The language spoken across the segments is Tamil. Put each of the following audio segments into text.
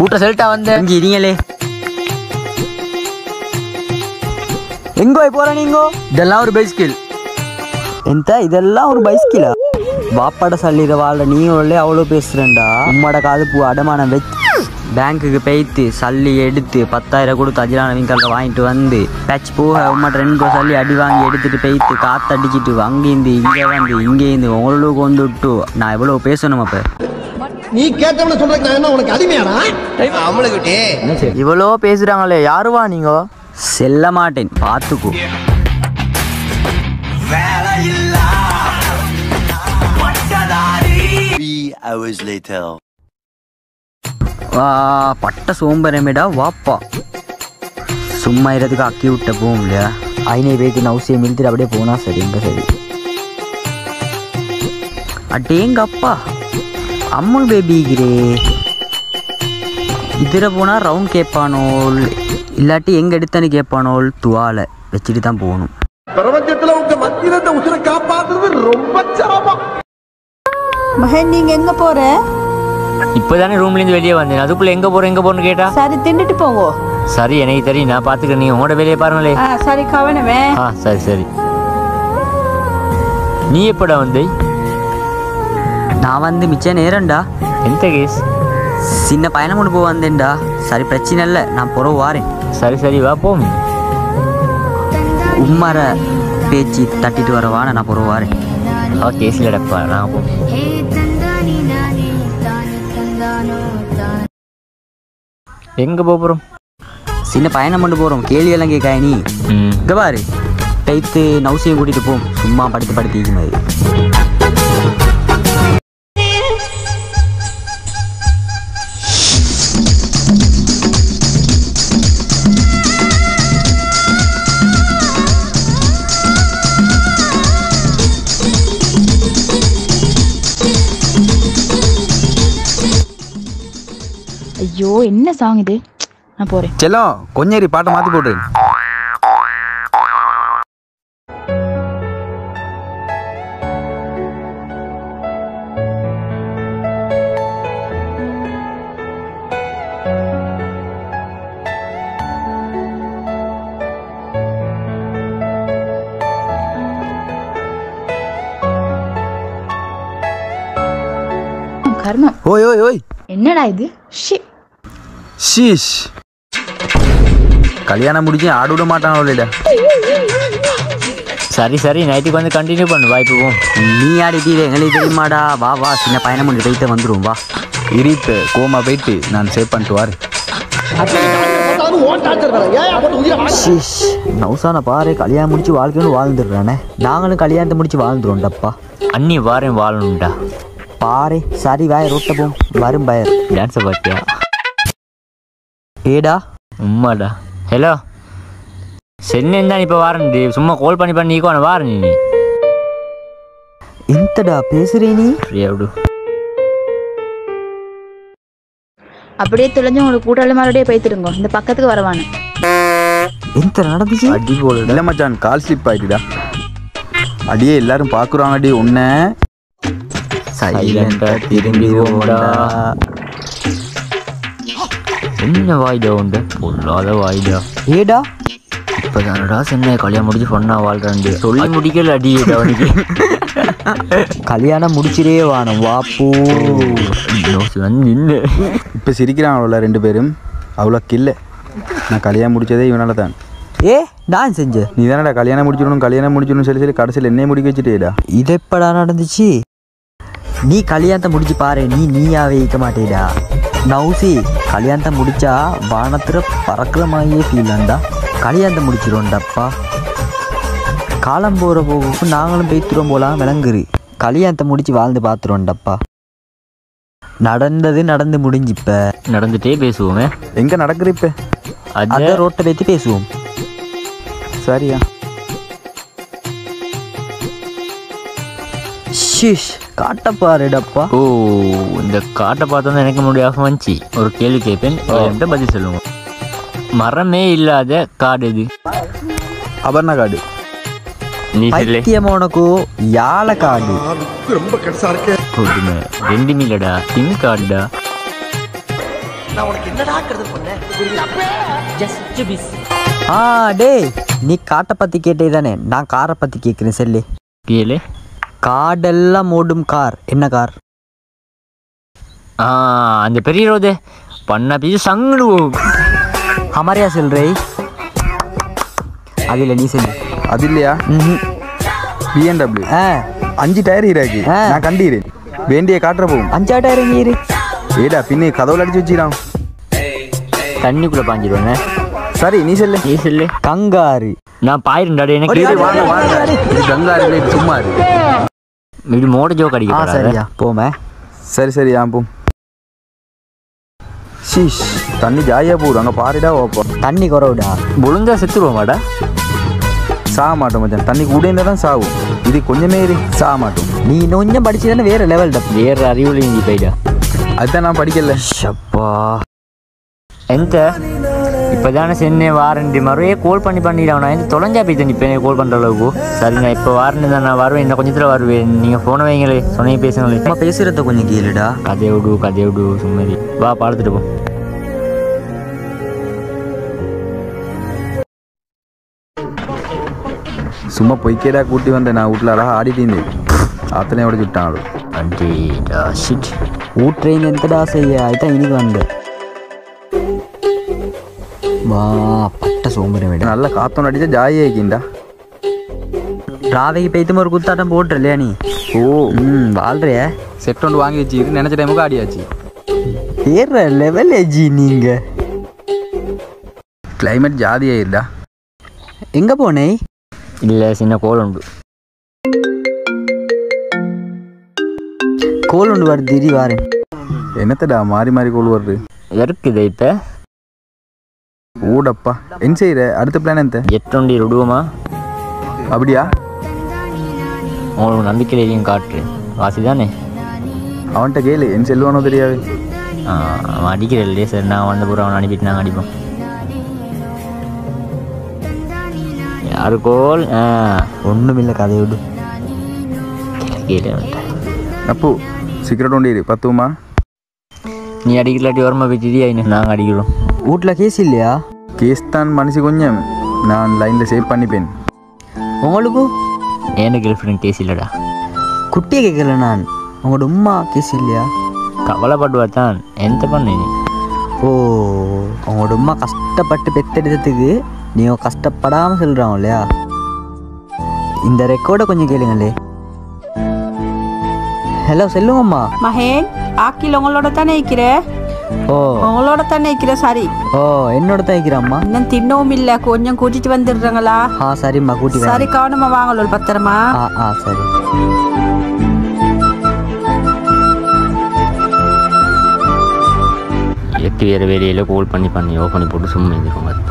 கூட்ட செல்ட்டா வந்த இங்க இருங்களே எங்க போய் போற நீங்க இதெல்லாம் ஒரு பைஸ்கில் எந்த இதெல்லாம் ஒரு பைஸ்கிலா வாப்பாட சல்லிட வாழ்ற நீ உள்ளே அவ்வளோ பேசுறேன்டா உம்மோட காது பூ அடமானம் வச்சு பேங்க்குக்கு போய்த்து சல்லி எடுத்து பத்தாயிரம் கொடுத்து அஜிலான விங்கல்ல வாங்கிட்டு வந்து பேட்ச் போக உம்மட்ட ரெண்டு கோ சல்லி அடி வாங்கி எடுத்துட்டு போய்த்து காத்தடிச்சிட்டு அங்கேருந்து இங்கே வந்து இங்கேருந்து உங்களுக்கு கொண்டு விட்டு நான் எவ்வளோ பேசணும் அப்போ நீ கேட்டவன சொல்றதுக்கு நான் என்ன உனக்கு அடிமையாடா இவ்வளோ பேசுறாங்களே யாருவா நீங்க செல்ல மாட்டேன் பார்த்துக்கோ Three hours later. வா பட்ட சோம்பரமேடா வாப்பா சும்மா இருறதுக்கு அக்கி விட்ட போகும் இல்லையா ஐநே போய்த்து நவுசியம் இழுத்துட்டு அப்படியே போனா சரி எங்க சரி அட்டேங்க அப்பா அம்முல் பேபிக்கிறே இதில் போனால் ரவுண்ட் கேட்பானோல் இல்லாட்டி எங்கே எடுத்தானு கேட்பானோல் துவாலை வச்சுட்டு தான் போகணும் பிரபஞ்சத்துல உங்க மத்தியில இந்த உசுரை காப்பாத்துறது ரொம்ப சிரமம் மகன் நீங்க எங்க போற இப்பதானே ரூம்ல இருந்து வெளியே வந்தேன் அதுக்குள்ள எங்க போறேன் எங்க போறேன்னு கேட்டா சரி தின்னுட்டு போங்க சரி எனக்கு தெரியும் நான் பாத்துக்கிறேன் நீங்க உங்களோட வேலையை பாருங்களே ஆ சரி கவனமே ஆ சரி சரி நீ எப்படா வந்து நான் வந்து மிச்ச நேரம்டா எந்த கேஸ் சின்ன பயணம் கொண்டு போக வந்தேன்டா சரி பிரச்சனை இல்லை நான் புறவு வாரேன் சரி சரி வா போம் உம்மர பேச்சு தட்டிட்டு வரவா நான் புறவு வாரேன் அவ கேஸ்ல டப்பா நான் போ எங்க போப் போறோம் சின்ன பயணம் கொண்டு போகிறோம் கேள்வி எல்லாம் கேட்காய நீ ம் இங்கே பாரு டைத்து நவுசியம் கூட்டிகிட்டு போம் சும்மா படுத்து படுத்து மாதிரி ஐயோ என்ன சாங் இது நான் போறேன் செல்லம் கொஞ்சம் இரு, பாட்டை மாற்றி போட்டு கர்மம் ஓய் ஓய் ஓய் என்னடா இது ஷி ஷீஷ் கல்யாணம் முடிச்சு ஆட விட மாட்டான் அவளிட சரி சரி நைட்டுக்கு வந்து கண்டினியூ பண்ணு வா இப்போ போம் நீ ஆடிட்டீங்க எங்களுக்கு தெரியுமாடா வா வா சின்ன பயணம் கொண்டு போயிட்டு வந்துடும் வா இருப்பு கோமா போயிட்டு நான் சேவ் பண்ணிட்டு வாரு போட்டாலும் ஓன் டார்ச்சர் வேற ஏன் போட்டு உயிரை வாங்க ஷிஷ் நவுசான பாரு கல்யாணம் முடிச்சு வாழ்க்கைன்னு வாழ்ந்துடுறானே நாங்களும் கல்யாணத்தை முடிச்சு வாழ்ந்துருவோம்டப்பா அண்ணி வாரேன் வாழணும்டா பாரு சரி வாய ரோட்ட போம் வரும் பயர் டான்ஸை பார்த்தியா ஏடா உம்மாடா ஹலோ சென்னேன் தான் இப்போ வாரண்டி சும்மா கால் பண்ணி பண்ணி நீக்கோ வாரேன் நீ எந்தடா பேசுறே நீ ஃப்ரீயா விடு அப்படியே தொலைஞ்சு உங்களுக்கு கூட்டாளி மாதிரியே போய்த்திருங்க இந்த பக்கத்துக்கு வரவானு எந்த நடந்துச்சு அடி போடுடா இல்லை மச்சான் கால் ஸ்லிப் ஆயிட்டுடா அடியே எல்லாரும் பார்க்குறாங்கடி உன்னை சைலண்டா திரும்பிடுவோம்டா என்ன வாய்டா உண்டு பொல்லாத வாய்டா ஏடா இப்போதானடா சென்னை கல்யாணம் முடிச்சு பொண்ணா வாழ்றாண்டு சொல்லி முடிக்கல அடி அவனுக்கு கல்யாணம் முடிச்சிரே வானம் வாப்போ நோசி வந்து நின்று இப்போ சிரிக்கிறாங்கள ரெண்டு பேரும் அவ்வளோ கில்ல நான் கல்யாணம் முடிச்சதே இவனால தான் ஏ நான் செஞ்ச நீ தானடா கல்யாணம் முடிச்சிடணும் கல்யாணம் முடிச்சிடணும் சொல்லி சொல்லி கடைசியில் என்னைய முடிக்க வச்சுட்டேடா இது எப்படா நடந்துச்சு நீ கல்யாணத்தை முடிச்சு பாரு நீ நீயாவே இருக்க மாட்டேடா நவுசி கல்யாணத்தை முடிச்சா வானத்துல பறக்கிற மாதிரியே ஃபீல் ஆண்டா கல்யாணத்தை முடிச்சிருவோம்டாப்பா காலம் போகிற போக்கு நாங்களும் பேத்துறோம் போலாம் விளங்குரு கல்யாணத்தை முடிச்சு வாழ்ந்து பார்த்துருவோம்டப்பா நடந்தது நடந்து முடிஞ்சு இப்ப நடந்துட்டே பேசுவோமே எங்கே நடக்குற இப்போ அது அத ரோட்டை பற்றி பேசுவோம் சரியா ஷிஷ் காட்ட பாருடப்பா ஓ இந்த காட்டை பார்த்தா எனக்கு முன்னாடி ஆஃப் வந்துச்சு ஒரு கேள்வி கேட்பேன் என்கிட்ட பதில் சொல்லுங்க மரமே இல்லாத காடு எது அபர்ணா காடு நீ சொல்லு பைத்தியம் உனக்கு யாழை காடு ரொம்ப கடைசா இருக்கு கொடுமை ரெண்டு மில்லடா தின் காடுடா ஆ டேய் நீ காட்டை பற்றி கேட்டே தானே நான் காரை பற்றி கேட்குறேன் செல்லு கேளு காடெல்லாம் ஓடும் கார் என்ன கார் ஆ அந்த பெரிய ரோது பண்ண பீஸ் சங்கடு போகும் ஹமாரியா செல் ரே அதில் நீ செல்லு அது இல்லையா ம்ஹும். பிஎன்டபிள்யூ ஆ அஞ்சு டயர் இருக்கு ஆ. நான் கண்டீரேன் வேண்டிய காட்டுற போகும் அஞ்சாட்ட இறங்கி இரு ஏடா பின்ன கதவுல அடிச்சு வச்சிடான் தண்ணிக்குள்ள பாஞ்சிருவேண்ணே சரி நீ செல்லு நீ சொல்லு கங்காரு நான் பாயிருந்தாடி எனக்கு சரி, வாங்க வாங்க இது கங்காரு இல்லை, இது சும்மா இரு இது மோட ஜோக் ஆ அடிக்க சரியா போமே சரி சரி ஆம்பும் ஷீஷ் தண்ணி ஜாலியா போடும் அங்க பாருடா ஓப்பா தண்ணி குறவுடா விழுந்தா செத்துருவோமாடா சாக மாட்டோம் மச்சான் தண்ணி கூட இருந்தால் தான் சாவும் இது கொஞ்சமே இரு சாக மாட்டோம் நீ இன்னும் கொஞ்சம் படிச்சு தானே வேற லெவல் வேற அறிவுல இஞ்சி போயிடா அதுதான் நான் படிக்கல ஷப்பா ఎంత இப்போதானே சென்னை வாரண்டி மறுபடியே கால் பண்ணி பண்ணிடுறேன் நான் எந்த தொலைஞ்சா போய் இப்போ கால் பண்ணுற அளவுக்கு சரி நான் இப்போ வாரண்டி தான் நான் வருவேன் இன்னும் கொஞ்சத்தில் வருவேன் நீங்கள் ஃபோனை வைங்களே சொன்னீங்க பேசுங்களே நம்ம பேசுறத கொஞ்சம் கேளுடா கதையை விடு கதையை விடு சும்மாரி வா பார்த்துட்டு போ சும்மா பொய்க்கேடா கூட்டி வந்தேன் நான் வீட்டில் அழகா ஆடிட்டு இருந்தேன் ஆத்தனையோட சுட்டான் ஆளு அடேடா ஷிட் ஊட்ரெயின் எந்தடா செய்ய அதுதான் இன்னைக்கு வந்தேன் வா பட்ட சோம்பரம் விட நல்ல காத்தோன்னு அடிச்சா ஜாலியாக இருக்கின்டா ராவைக்கு பெய்த்தும் ஒரு குத்தாட்டம் போட்டுறலையா நீ ஓ ம் வாழ்றிய செட் ஒன்று வாங்கி வச்சுக்கிட்டு நினச்ச டைமுக்கு ஆடியாச்சு ஏற லெவல் ஏஜி நீங்க கிளைமேட் ஜாதியாயிருடா எங்க போனே இல்லை சின்ன கோல் உண்டு கோல் ஒன்று வருது திரி வாரேன் என்னத்தடா மாறி மாறி கோல் வருது இருக்குது இப்போ ஊடப்பா என்ன செய்கிற அடுத்த பிளான் என்ன எட்டொண்டி விடுவோமா அப்படியா உங்களுக்கு நம்பிக்கையில் எதையும் காட்டு வாசி தானே அவன்கிட்ட கேளு என் செல்வானோ தெரியாது ஆ, அவன் அடிக்கிறேன் இல்லையே சரி நான் வந்த பூரா அவனை அனுப்பிட்டு நாங்கள் அடிப்போம் யாரு கோல் ஆ ஒன்றுமில்லை கதை விடு கேளு அவன்கிட்ட. அப்போ சிகரெட் ஒண்டி இரு பத்துமா நீ அடிக்கலாட்டி ஓரமா போய் திரி ஆயினு நாங்கள் அடிக்கிறோம் வீட்டில் கேஸ் இல்லையா கேஸ் தான் மனசு கொஞ்சம் நான் லைனில் சேவ் பண்ணிப்பேன் உங்களுக்கு ஏன்னு கேர்ள் ஃப்ரெண்ட் கேஸ் இல்லைடா குட்டியை கேட்கல நான் உங்களோட உம்மா கேஸ் இல்லையா கவலைப்படுவா தான் எந்த பண்ணு நீ ஓ உங்களோட உம்மா கஷ்டப்பட்டு பெத்தெடுத்ததுக்கு நீங்கள் கஷ்டப்படாமல் சொல்கிறாங்க இல்லையா இந்த ரெக்கார்டை கொஞ்சம் கேளுங்களே ஹலோ செல்லுங்கம்மா மகேன் ஆக்கில் உங்களோட தானே இருக்கிற ஓ உங்களோட தானே இருக்கிற சரி ஓ என்னோட தான் இருக்கிறாம்மா இன்னும் தின்னவும் இல்லை கொஞ்சம் கூட்டிட்டு வந்துடுறாங்களா ஆ சரிம்மா கூட்டி வரேன். சரி கவனமா வாங்கல ஒரு பத்திரமா ஆ ஆ சரி எக்கு வேறு வேலையில் கோல் பண்ணி பண்ணி ஓ பண்ணி போட்டு சும்மா இருந்துருக்கோம் அது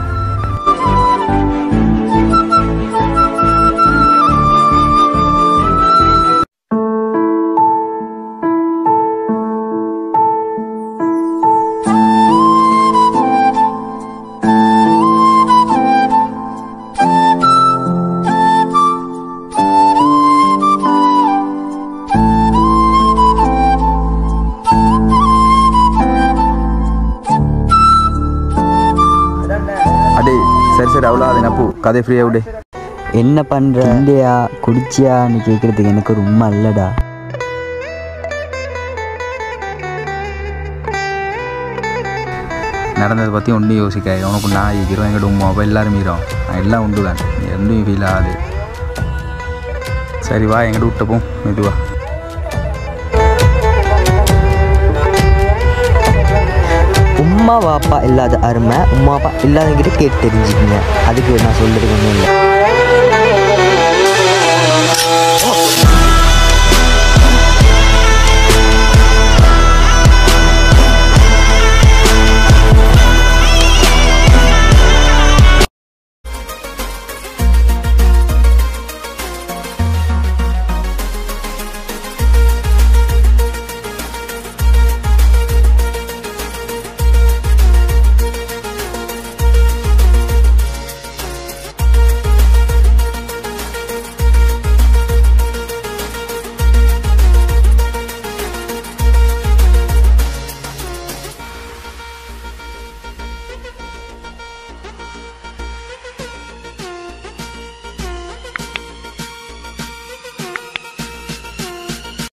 அடே சரி சரி அவ்வளோ அது நப்பு கதை ஃப்ரீயாக விடு என்ன பண்ணுற இல்லையா குடிச்சியான்னு கேட்குறதுக்கு எனக்கு ஒரு உண்மை இல்லைடா நடந்ததை பற்றி ஒன்றும் யோசிக்காது உனக்கு நான் இருக்கிறோம் எங்கிட்ட உமா அப்போ எல்லாரும் மீறோம் நான் எல்லாம் உண்டு தான் ஒன்றும் ஃபீல் ஆகாது சரி வா எங்கிட்ட விட்டப்போம் மெதுவா உம்மா வாப்பா இல்லாத அருமை உம்மா அப்பா இல்லாதவங்கிட்ட கேட்டு தெரிஞ்சுக்கங்க அதுக்கு நான் சொல்றது ஒன்றும் இல்லை